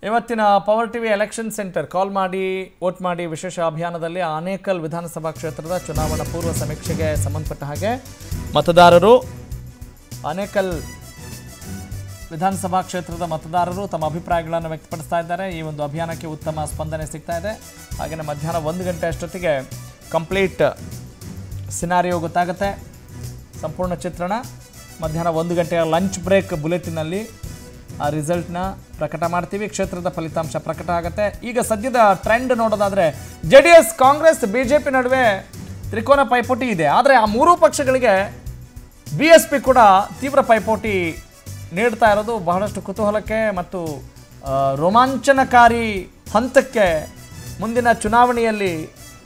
ಇವತ್ತಿನ power TV election centre call ಮಾಡಿ vote ಮಾಡಿ ವಿಶೇಷ ಅಭಿಯಾನದಲ್ಲಿ ಆನೇಕಲ್ ವಿಧಾನಸಭಾ ಕ್ಷೇತ್ರದ ಚುನಾವಣಾ ಪೂರ್ವ ಸಮೀಕ್ಷೆಗೆ ಸಂಬಂಧಪಟ್ಟ ಹಾಗೆ ಮತದಾರರು ಆನೇಕಲ್ ವಿಧಾನಸಭಾ ಕ್ಷೇತ್ರದ ಮತದಾರರು ತಮ್ಮ ಅಭಿಪ್ರಾಯಗಳನ್ನು ವ್ಯಕ್ತಪಡಿಸ್ತಾ ಇದ್ದಾರೆ ಈ ಒಂದು ಅಭಿಯಾನಕ್ಕೆ ಉತ್ತಮ ಸ್ಪಂದನೆ ಸಿಗ್ತಾ ಇದೆ ಹಾಗೆಯೇ ಮಧ್ಯಾಹ್ನ ಒಂದು ಗಂಟೆ ಅಷ್ಟೊತ್ತಿಗೆ ಕಂಪ್ಲೀಟ್ ಸಿನಾರಿಯೋ ಗೊತ್ತಾಗುತ್ತೆ ಸಂಪೂರ್ಣ ಚಿತ್ರಣ ಮಧ್ಯಾಹ್ನ ಒಂದು ಗಂಟೆಯ ಲಂಚ್ ಬ್ರೇಕ್ ಬುಲೆಟಿನಲ್ಲಿ ಆ ರಿಸಲ್ಟ್ನ ಪ್ರಕಟ ಮಾಡ್ತೀವಿ ಕ್ಷೇತ್ರದ ಫಲಿತಾಂಶ ಪ್ರಕಟ ಆಗುತ್ತೆ ಈಗ ಸದ್ಯದ ಟ್ರೆಂಡ್ ನೋಡೋದಾದರೆ J D S Congress B J P ನಡುವೆ ತ್ರಿಕೋನ ಪೈಪೋಟಿ ಇದೆ ಆದರೆ ಆ ಮೂರೂ ಪಕ್ಷಗಳಿಗೆ ಬಿ ಎಸ್ ಪಿ ಕೂಡ ತೀವ್ರ ಪೈಪೋಟಿ ನೀಡ್ತಾ ಇರೋದು ಬಹಳಷ್ಟು ಕುತೂಹಲಕ್ಕೆ ಮತ್ತು ಆ, ರೋಮಾಂಚನಕಾರಿ ಹಂತಕ್ಕೆ ಮುಂದಿನ ಚುನಾವಣೆಯಲ್ಲಿ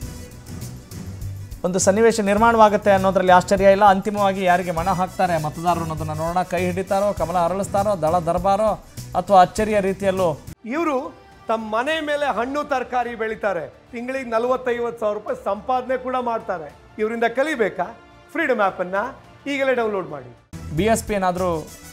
ಒಂದು ಸನ್ನಿವೇಶ ನಿರ್ಮಾಣವಾಗುತ್ತೆ ಅನ್ನೋದ್ರಲ್ಲಿ ಆಶ್ಚರ್ಯ ಇಲ್ಲ ಅಂತಿಮವಾಗಿ ಯಾರಿಗೆ ಮಣ ಹಾಕ್ತಾರೆ ಮತದಾರರು ಅನ್ನೋದನ್ನ ನೋಡೋಣ ಕೈ ಹಿಡಿತಾರೋ ಕಮಲ ಅರಳಿಸ್ತಾರೋ ದಳ ದರ್ಬಾರೋ ಅಥವಾ ಅಚ್ಚರಿಯ ರೀತಿಯಲ್ಲೂ ಇವರು ತಮ್ಮ ಮನೆ ಮೇಲೆ ಹಣ್ಣು ತರಕಾರಿ ಬೆಳಿತಾರೆ ತಿಂಗಳಿಗೆ ನಲವತ್ತೈವತ್ತು ಸಾವಿರ ರೂಪಾಯಿ ಸಂಪಾದನೆ ಕೂಡ ಮಾಡ್ತಾರೆ ಇವರಿಂದ ಕಲಿಬೇಕಾ ಫ್ರೀಡಮ್ ಆ್ಯಪನ್ನು ಈಗಲೇ ಡೌನ್ಲೋಡ್ ಮಾಡಿ ಬಿ ಎಸ್ ಪಿ ಏನಾದರೂ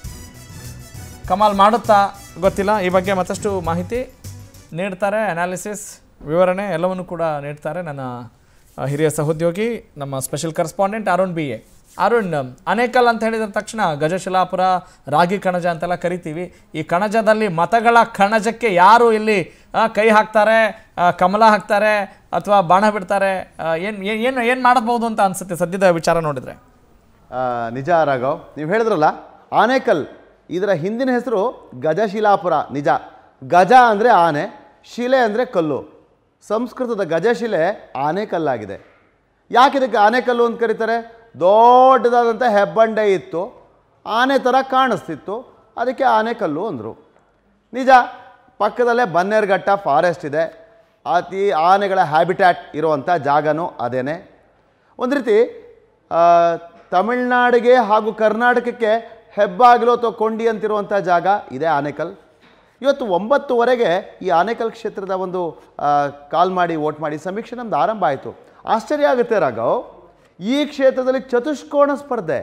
ಕಮಾಲ್ ಮಾಡುತ್ತಾ ಗೊತ್ತಿಲ್ಲ ಈ ಬಗ್ಗೆ ಮತ್ತಷ್ಟು ಮಾಹಿತಿ ನೀಡ್ತಾರೆ ಅನಾಲಿಸಿಸ್ ವಿವರಣೆ ಎಲ್ಲವನ್ನು ಕೂಡ ನೀಡ್ತಾರೆ ನನ್ನ ಆ, ಹಿರಿಯ ಸಹೋದ್ಯೋಗಿ ನಮ್ಮ special correspondent Arun B A Arun Anekal ಅಂತ ಹೇಳಿದ ತಕ್ಷಣ ಗಜಶಿಲಾಪುರ ರಾಗಿ ಕಣಜ ಅಂತೆಲ್ಲ ಕರಿತೀವಿ ಈ ಕಣಜದಲ್ಲಿ ಮತಗಳ ಕಣಜಕ್ಕೆ ಯಾರು ಇಲ್ಲಿ ಆ, ಕೈ ಹಾಕ್ತಾರೆ ಆ, ಕಮಲ ಹಾಕ್ತಾರೆ ಅಥವಾ ಬಾಣ ಬಿಡ್ತಾರೆ ಏನು ಏನು ಏನು ಮಾಡಬಹುದು ಅಂತ ಅನ್ಸುತ್ತೆ ಸದ್ಯದ ವಿಚಾರ ನೋಡಿದ್ರೆ ಆ, ನಿಜ ರಾಘವ್ ನೀವು ಹೇಳಿದ್ರಲ್ಲ ಆನೇಕಲ್ ಇದರ ಹಿಂದಿನ ಹೆಸರು ಗಜಶಿಲಾಪುರ ನಿಜ ಗಜ ಅಂದರೆ ಆನೆ ಶಿಲೆ ಅಂದರೆ ಕಲ್ಲು ಸಂಸ್ಕೃತದ ಗಜಶಿಲೆ ಆನೆಕಲ್ಲಾಗಿದೆ ಯಾಕೆ ಇದಕ್ಕೆ ಆನೆಕಲ್ಲು ಅಂತ ಕರೀತಾರೆ ದೊಡ್ಡದಾದಂಥ ಹೆಬ್ಬಂಡೆ ಇತ್ತು ಆನೆ ಥರ ಕಾಣಿಸ್ತಿತ್ತು ಅದಕ್ಕೆ ಆನೆಕಲ್ಲು ಅಂದರು ನಿಜ ಪಕ್ಕದಲ್ಲೇ ಬನ್ನೇರುಘಟ್ಟ ಫಾರೆಸ್ಟ್ ಇದೆ ಅತಿ ಆನೆಗಳ ಹ್ಯಾಬಿಟ್ಯಾಟ್ ಇರುವಂಥ ಜಾಗನೂ ಅದೇನೆ ಒಂದು ರೀತಿ ಆ, ತಮಿಳ್ನಾಡಿಗೆ ಹಾಗೂ ಕರ್ನಾಟಕಕ್ಕೆ ಹೆಬ್ಬಾಗಿಲು ಅಥವಾ ಕೊಂಡಿ ಅಂತಿರುವಂಥ ಜಾಗ ಇದೇ ಆನೇಕಲ್ ಇವತ್ತು ಒಂಬತ್ತುವರೆಗೆ ಈ ಆನೇಕಲ್ ಕ್ಷೇತ್ರದ ಒಂದು ಆ, ಕಾಲ್ ಮಾಡಿ ವೋಟ್ ಮಾಡಿ ಸಮೀಕ್ಷೆ ನಮ್ದು ಆರಂಭ ಆಯಿತು ಆಶ್ಚರ್ಯ ಆಗುತ್ತೆ ರಾಘವ್ ಈ ಕ್ಷೇತ್ರದಲ್ಲಿ ಚತುಷ್ಕೋಣ ಸ್ಪರ್ಧೆ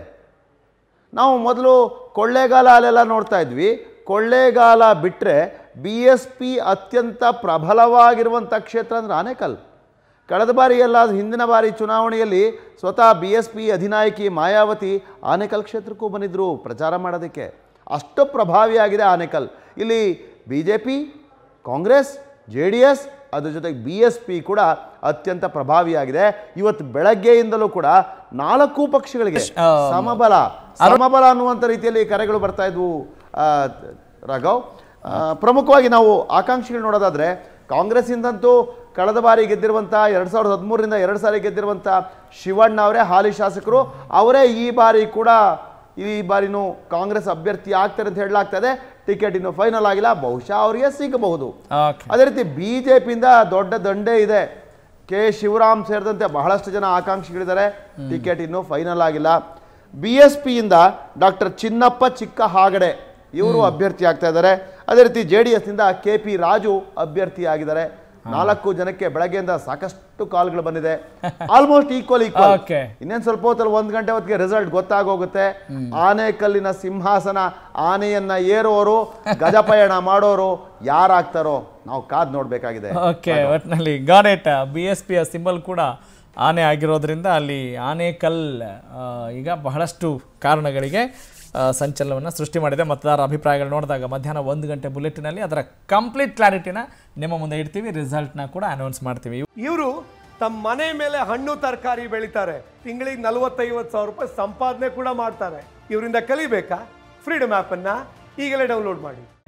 ನಾವು ಮೊದಲು ಕೊಳ್ಳೇಗಾಲ ಅಲ್ಲೆಲ್ಲ ನೋಡ್ತಾ ಇದ್ವಿ ಕೊಳ್ಳೇಗಾಲ ಬಿಟ್ಟರೆ ಬಿ ಎಸ್ ಪಿ ಅತ್ಯಂತ ಪ್ರಬಲವಾಗಿರುವಂಥ ಕ್ಷೇತ್ರ ಅಂದರೆ ಆನೇಕಲ್ ಕಳೆದ ಬಾರಿ ಎಲ್ಲ ಹಿಂದಿನ ಬಾರಿ ಚುನಾವಣೆಯಲ್ಲಿ ಸ್ವತಃ ಬಿ ಎಸ್ ಪಿ ಅಧಿನಾಯಕಿ ಮಾಯಾವತಿ ಆನೇಕಲ್ ಕ್ಷೇತ್ರಕ್ಕೂ ಬಂದಿದ್ದರು ಪ್ರಚಾರ ಮಾಡೋದಕ್ಕೆ ಅಷ್ಟು ಪ್ರಭಾವಿಯಾಗಿದೆ ಆನೇಕಲ್ ಇಲ್ಲಿ B J P Congress J D S ಅದ್ರ ಜೊತೆಗೆ ಬಿ ಎಸ್ ಪಿ ಕೂಡ ಅತ್ಯಂತ ಪ್ರಭಾವಿಯಾಗಿದೆ ಇವತ್ತು ಬೆಳಗ್ಗೆಯಿಂದಲೂ ಕೂಡ ನಾಲ್ಕು ಪಕ್ಷಗಳಿಗೆ ಸಮಬಲ ಸಮಬಲ ಅನ್ನುವಂಥ ರೀತಿಯಲ್ಲಿ ಕರೆಗಳು ಬರ್ತಾ ಇದ್ವು ಆ, ರಾಘವ್ ಆ, ಪ್ರಮುಖವಾಗಿ ನಾವು ಆಕಾಂಕ್ಷಿಗಳು ನೋಡೋದಾದ್ರೆ ಕಾಂಗ್ರೆಸ್ಸಿಂದಂತೂ ಕಳೆದ ಬಾರಿ ಗೆದ್ದಿರುವಂಥ ಎರಡು ಸಾವಿರದ ಹದಿಮೂರರಿಂದ ಎರಡು ಸಾರಿ ಗೆದ್ದಿರುವಂಥ ಶಿವಣ್ಣ ಅವರೇ ಹಾಲಿ ಶಾಸಕರು ಅವರೇ ಈ ಬಾರಿ ಕೂಡ ಈ ಬಾರಿನೂ ಕಾಂಗ್ರೆಸ್ ಅಭ್ಯರ್ಥಿ ಆಗ್ತಾರೆ ಅಂತ ಹೇಳಲಾಗ್ತಾ ಇದೆ ಟಿಕೆಟ್ ಇನ್ನು ಫೈನಲ್ ಆಗಿಲ್ಲ ಬಹುಶಃ ಅವರಿಗೆ ಸಿಗಬಹುದು ಓಕೆ ಅದೇ ರೀತಿ ಬಿ ಜೆ ಪಿಯಿಂದ ದೊಡ್ಡ ದಂಡೆ ಇದೆ ಕೆ ಶಿವರಾಮ್ ಸೇರಿದಂತೆ ಬಹಳಷ್ಟು ಜನ ಆಕಾಂಕ್ಷಿಗಳಿದ್ದಾರೆ ಟಿಕೆಟ್ ಇನ್ನೂ ಫೈನಲ್ ಆಗಿಲ್ಲ ಬಿ ಎಸ್ ಪಿಯಿಂದ ಡಾಕ್ಟರ್ ಚಿನ್ನಪ್ಪ ಚಿಕ್ಕ ಹಾಗಡೆ ಇವರು ಅಭ್ಯರ್ಥಿ ಆಗ್ತಾ ಇದ್ದಾರೆ ಅದೇ ರೀತಿ ಜೆ ಡಿ ಎಸ್ನಿಂದ ಕೆ ಪಿ ರಾಜು ಅಭ್ಯರ್ಥಿ ಆಗಿದ್ದಾರೆ ನಾಲ್ಕು ಜನಕ್ಕೆ ಬೆಳಗ್ಗೆಯಿಂದ ಸಾಕಷ್ಟು ಕಾಲ್ಗಳು ಬಂದಿದೆ ಆಲ್ಮೋಸ್ಟ್ ಈಕ್ವಲ್ ಈಕ್ವಲ್ Okay. ಇನ್ನೇನು ಸ್ವಲ್ಪ ಹೊತ್ತಲ್ಲಿ ಒಂದು ಗಂಟೆ ಹೊತ್ತಿಗೆ ರಿಸಲ್ಟ್ ಗೊತ್ತಾಗೋಗುತ್ತೆ ಆನೆಕಲ್ಲಿನ ಸಿಂಹಾಸನ ಆನೆಯನ್ನ ಏರೋರು ಗಜಪಯಣ ಮಾಡೋರು ಯಾರಾಗ್ತಾರೋ ನಾವು ಕಾದ್ ನೋಡ್ಬೇಕಾಗಿದೆ ಓಕೆ ಒಟ್ಟಿನಲ್ಲಿ ಗಾಡೆಟ್ ಬಿ ಎಸ್ ಪಿಯ ಸಿಂಬಲ್ ಕೂಡ ಆನೆ ಆಗಿರೋದ್ರಿಂದ ಅಲ್ಲಿ ಆನೆಕಲ್ ಆ, ಈಗ ಬಹಳಷ್ಟು ಕಾರಣಗಳಿಗೆ ಆ, ಸಂಚಲನವನ್ನು ಸೃಷ್ಟಿ ಮಾಡಿದೆ ಮತದಾರರ ಅಭಿಪ್ರಾಯಗಳು ನೋಡಿದಾಗ ಮಧ್ಯಾಹ್ನ ಒಂದು ಗಂಟೆ ಬುಲೆಟಿನಲ್ಲಿ ಅದರ ಕಂಪ್ಲೀಟ್ ಕ್ಲಾರಿಟಿನ ನಿಮ್ಮ ಮುಂದೆ ಇಡ್ತೀವಿ ರಿಸಲ್ಟ್ನ ಕೂಡ ಅನೌನ್ಸ್ ಮಾಡ್ತೀವಿ ಇವರು ತಮ್ಮ ಮನೆ ಮೇಲೆ ಹಣ್ಣು ತರಕಾರಿ ಬೆಳಿತಾರೆ ತಿಂಗಳಿಗೆ ನಲವತ್ತೈವತ್ತು ಸಾವಿರ ರೂಪಾಯಿ ಸಂಪಾದನೆ ಕೂಡ ಮಾಡ್ತಾರೆ ಇವರಿಂದ ಕಲಿಬೇಕಾ ಫ್ರೀಡಮ್ ಆ್ಯಪನ್ನು ಈಗಲೇ ಡೌನ್ಲೋಡ್ ಮಾಡಿ